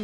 TV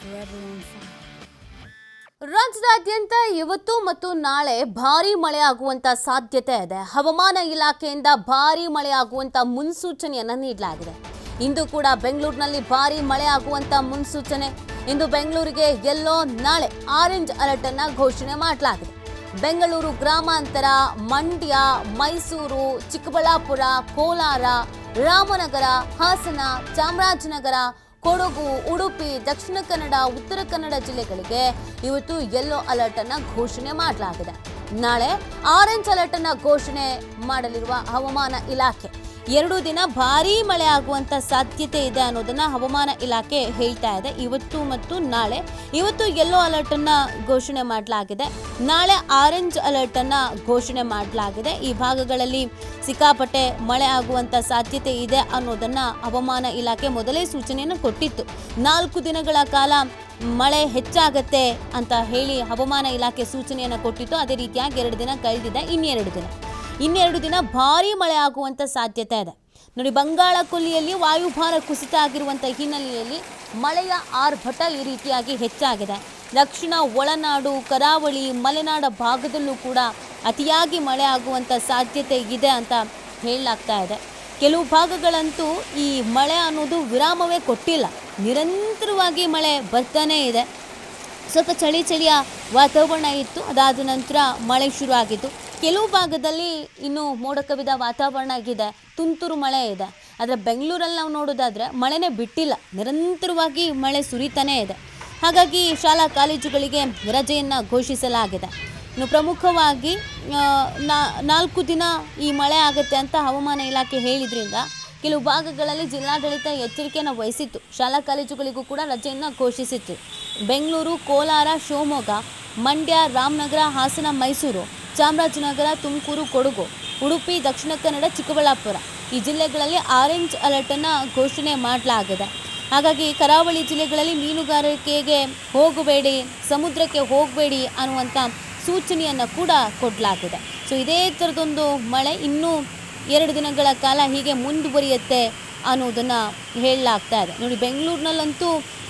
ರಾಜ್ಯದಾದ್ಯಂತ ಇವತ್ತು ಮತ್ತು ನಾಳೆ ಭಾರೀ ಮಳೆ ಆಗುವಂತ ಸಾಧ್ಯತೆ ಇದೆ ಹವಾಮಾನ ಇಲಾಖೆಯಿಂದ ಭಾರೀ ಮಳೆ ಆಗುವಂತ ಮುನ್ಸೂಚನೆಯನ್ನ ನೀಡಲಾಗಿದೆ ಇಂದು ಕೂಡ ಬೆಂಗಳೂರಿನಲ್ಲಿ ಭಾರೀ ಮಳೆ ಆಗುವಂತ ಮುನ್ಸೂಚನೆ ಇಂದು ಬೆಂಗಳೂರಿಗೆ ಎಲ್ಲೋ ನಾಳೆ ಆರೆಂಜ್ ಅಲರ್ಟ್ ಅನ್ನ ಘೋಷಣೆ ಮಾಡಲಾಗಿದೆ ಬೆಂಗಳೂರು ಗ್ರಾಮಾಂತರ ಮಂಡ್ಯ ಮೈಸೂರು ಚಿಕ್ಕಬಳ್ಳಾಪುರ ಕೋಲಾರ ರಾಮನಗರ ಹಾಸನ ಚಾಮರಾಜನಗರ ಕೊಡಗು ಉಡುಪಿ ದಕ್ಷಿಣ ಕನ್ನಡ ಉತ್ತರ ಕನ್ನಡ ಜಿಲ್ಲೆಗಳಿಗೆ ಇವತ್ತು ಯೆಲ್ಲೋ ಅಲರ್ಟ್ ಅನ್ನ ಘೋಷಣೆ ಮಾಡಲಾಗಿದೆ ನಾಳೆ ಆರೆಂಜ್ ಅಲರ್ಟ್ ಅನ್ನ ಘೋಷಣೆ ಮಾಡಲಿರುವ ಹವಾಮಾನ ಇಲಾಖೆ ಎರಡು ದಿನ ಭಾರೀ ಮಳೆ ಆಗುವಂತ ಸಾಧ್ಯತೆ ಇದೆ ಅನ್ನೋದನ್ನ ಹವಾಮಾನ ಇಲಾಖೆ ಹೇಳ್ತಾ ಇದೆ ಇವತ್ತು ಮತ್ತು ನಾಳೆ ಇವತ್ತು ಯೆಲ್ಲೋ ಅಲರ್ಟ್ ಅನ್ನ ಘೋಷಣೆ ಮಾಡಲಾಗಿದೆ ನಾಳೆ ಆರೆಂಜ್ ಅಲರ್ಟ್ ಅನ್ನ ಘೋಷಣೆ ಮಾಡಲಾಗಿದೆ ಈ ಭಾಗಗಳಲ್ಲಿ ಸಿಕ್ಕಾಪಟ್ಟೆ ಮಳೆ ಆಗುವಂತ ಸಾಧ್ಯತೆ ಇದೆ ಅನ್ನೋದನ್ನ ಹವಾಮಾನ ಇಲಾಖೆ ಮೊದಲೇ ಸೂಚನೆಯನ್ನು ಕೊಟ್ಟಿತ್ತು ನಾಲ್ಕು ದಿನಗಳ ಕಾಲ ಮಳೆ ಹೆಚ್ಚಾಗತ್ತೆ ಅಂತ ಹೇಳಿ ಹವಾಮಾನ ಇಲಾಖೆ ಸೂಚನೆಯನ್ನು ಕೊಟ್ಟಿತ್ತು ಅದೇ ರೀತಿಯಾಗಿ ಎರಡು ದಿನ ಕಳೆದಿದೆ ಇನ್ನೆರಡು ದಿನ ಇನ್ನೆರಡು ದಿನ ಭಾರೀ ಮಳೆ ಆಗುವಂತ ಸಾಧ್ಯತೆ ಇದೆ ನೋಡಿ ಬಂಗಾಳ ಕೊಲ್ಲಿಯಲ್ಲಿ ವಾಯುಭಾರ ಕುಸಿತ ಆಗಿರುವಂಥ ಹಿನ್ನೆಲೆಯಲ್ಲಿ ಮಳೆಯ ಆರ್ಭಟ ಈ ರೀತಿಯಾಗಿ ಹೆಚ್ಚಾಗಿದೆ ದಕ್ಷಿಣ ಒಳನಾಡು ಕರಾವಳಿ ಮಲೆನಾಡ ಭಾಗದಲ್ಲೂ ಕೂಡ ಅತಿಯಾಗಿ ಮಳೆ ಆಗುವಂಥ ಸಾಧ್ಯತೆ ಇದೆ ಅಂತ ಹೇಳಲಾಗ್ತಾ ಇದೆ ಕೆಲವು ಭಾಗಗಳಂತೂ ಈ ಮಳೆ ಅನ್ನೋದು ವಿರಾಮವೇ ಕೊಟ್ಟಿಲ್ಲ ನಿರಂತರವಾಗಿ ಮಳೆ ಬರ್ತಾನೇ ಇದೆ ಸ್ವಲ್ಪ ಚಳಿ ಚಳಿಯ ವಾತಾವರಣ ಇತ್ತು ಅದಾದ ನಂತರ ಮಳೆ ಶುರು ಆಗಿತ್ತು ಕೆಲವು ಭಾಗದಲ್ಲಿ ಇನ್ನೂ ಮೋಡ ಕವಿದ ವಾತಾವರಣ ಇದೆ ತುಂತುರು ಮಳೆ ಇದೆ ಆದರೆ ಬೆಂಗಳೂರಲ್ಲಿ ನಾವು ನೋಡೋದಾದರೆ ಮಳೆನೇ ಬಿಟ್ಟಿಲ್ಲ ನಿರಂತರವಾಗಿ ಮಳೆ ಸುರಿತಾನೇ ಇದೆ ಹಾಗಾಗಿ ಶಾಲಾ ಕಾಲೇಜುಗಳಿಗೆ ರಜೆಯನ್ನು ಘೋಷಿಸಲಾಗಿದೆ ಇನ್ನು ಪ್ರಮುಖವಾಗಿ ಆ, ನಾ- ನಾಲ್ಕು ದಿನ ಈ ಮಳೆ ಆಗುತ್ತೆ ಅಂತ ಹವಾಮಾನ ಇಲಾಖೆ ಹೇಳಿದ್ರಿಂದ ಕೆಲವು ಭಾಗಗಳಲ್ಲಿ ಜಿಲ್ಲಾಡಳಿತ ಎಚ್ಚರಿಕೆಯನ್ನು ವಹಿಸಿತ್ತು ಶಾಲಾ ಕಾಲೇಜುಗಳಿಗೂ ಕೂಡ ರಜೆಯನ್ನು ಘೋಷಿಸಿತ್ತು ಬೆಂಗಳೂರು ಕೋಲಾರ ಶಿವಮೊಗ್ಗ ಮಂಡ್ಯ ರಾಮನಗರ ಹಾಸನ ಮೈಸೂರು ಚಾಮರಾಜನಗರ ತುಮಕೂರು ಕೊಡಗು ಉಡುಪಿ ದಕ್ಷಿಣ ಕನ್ನಡ ಚಿಕ್ಕಬಳ್ಳಾಪುರ ಈ ಜಿಲ್ಲೆಗಳಲ್ಲಿ ಆರೆಂಜ್ ಅಲರ್ಟನ್ನು ಘೋಷಣೆ ಮಾಡಲಾಗಿದೆ ಹಾಗಾಗಿ ಕರಾವಳಿ ಜಿಲ್ಲೆಗಳಲ್ಲಿ ಮೀನುಗಾರಿಕೆಗೆ ಹೋಗಬೇಡಿ ಸಮುದ್ರಕ್ಕೆ ಹೋಗಬೇಡಿ ಅನ್ನುವಂಥ ಸೂಚನೆಯನ್ನು ಕೂಡ ಕೊಡಲಾಗಿದೆ ಸೊ ಇದೇ ಥರದೊಂದು ಮಳೆ ಇನ್ನೂ ಎರಡು ದಿನಗಳ ಕಾಲ ಹೀಗೆ ಮುಂದುವರಿಯುತ್ತೆ ಅನ್ನೋದನ್ನು ಹೇಳಲಾಗ್ತಾ ಇದೆ ನೋಡಿ ಬೆಂಗಳೂರಿನಲ್ಲಂತೂ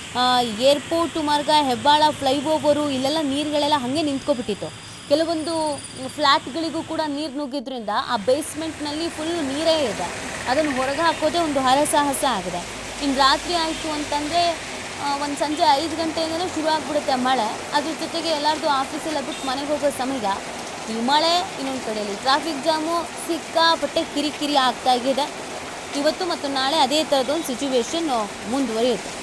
ಏರ್ಪೋರ್ಟ್ ಮಾರ್ಗ ಹೆಬ್ಬಾಳ ಫ್ಲೈಓವರು ಇಲ್ಲೆಲ್ಲ ನೀರುಗಳೆಲ್ಲ ಹಾಗೆ ನಿಂತ್ಕೊಬಿಟ್ಟಿತ್ತು ಕೆಲವೊಂದು ಫ್ಲ್ಯಾಟ್ಗಳಿಗೂ ಕೂಡ ನೀರು ನುಗ್ಗಿದ್ರಿಂದ ಆ ಬೇಸ್ಮೆಂಟ್ನಲ್ಲಿ ಫುಲ್ ನೀರೇ ಇದೆ ಅದನ್ನು ಹೊರಗೆ ಹಾಕೋದೇ ಒಂದು ಹರಸಾಹಸ ಆಗಿದೆ ಇನ್ನು ರಾತ್ರಿ ಆಯಿತು ಅಂತಂದರೆ ಒಂದು ಸಂಜೆ ಐದು ಗಂಟೆಯಿಂದಲೇ ಶುರು ಆಗಿಬಿಡುತ್ತೆ ಮಳೆ ಅದ್ರ ಜೊತೆಗೆ ಎಲ್ಲರದು ಆಫೀಸೆಲ್ಲ ಬಿಟ್ಟು ಮನೆಗೆ ಹೋಗೋ ಸಮಯ ಈ ಮಳೆ ಇನ್ನೊಂದು ಕಡೆಯಲ್ಲಿ ಟ್ರಾಫಿಕ್ ಜಾಮು ಸಿಕ್ಕಾಪಟ್ಟೆ ಕಿರಿಕಿರಿ ಆಗ್ತಾ ಇದೆ ಇವತ್ತು ಮತ್ತು ನಾಳೆ ಅದೇ ಥರದೊಂದು ಸಿಚುವೇಶನ್ ಮುಂದುವರಿಯುತ್ತೆ